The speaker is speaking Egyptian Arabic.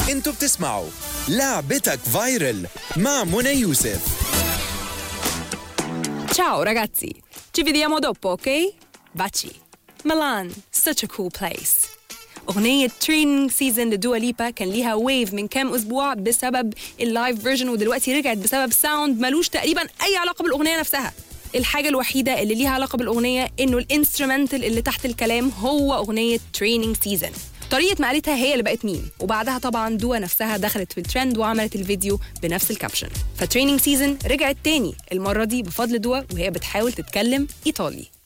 انتوا بتسمعوا لعبتك فايرل مع منى يوسف Ciao ragazzi, ci vediamo dopo, ok? Baci. Milan, such a cool place. أغنية تريننج سيزون لدوا ليبا كان ليها ويف من كام أسبوع بسبب اللايف فيرجن ودلوقتي رجعت بسبب ساوند ملوش تقريبا أي علاقة بالأغنية نفسها الحاجة الوحيدة اللي ليها علاقة بالأغنية إنه الانسترومنتال اللي تحت الكلام هو أغنية تريننج سيزون طريقة مقالتها هي اللي بقت ميم وبعدها طبعا دوا نفسها دخلت في الترند وعملت الفيديو بنفس الكابشن فتريننج سيزون رجعت تاني المرة دي بفضل دوا وهي بتحاول تتكلم إيطالي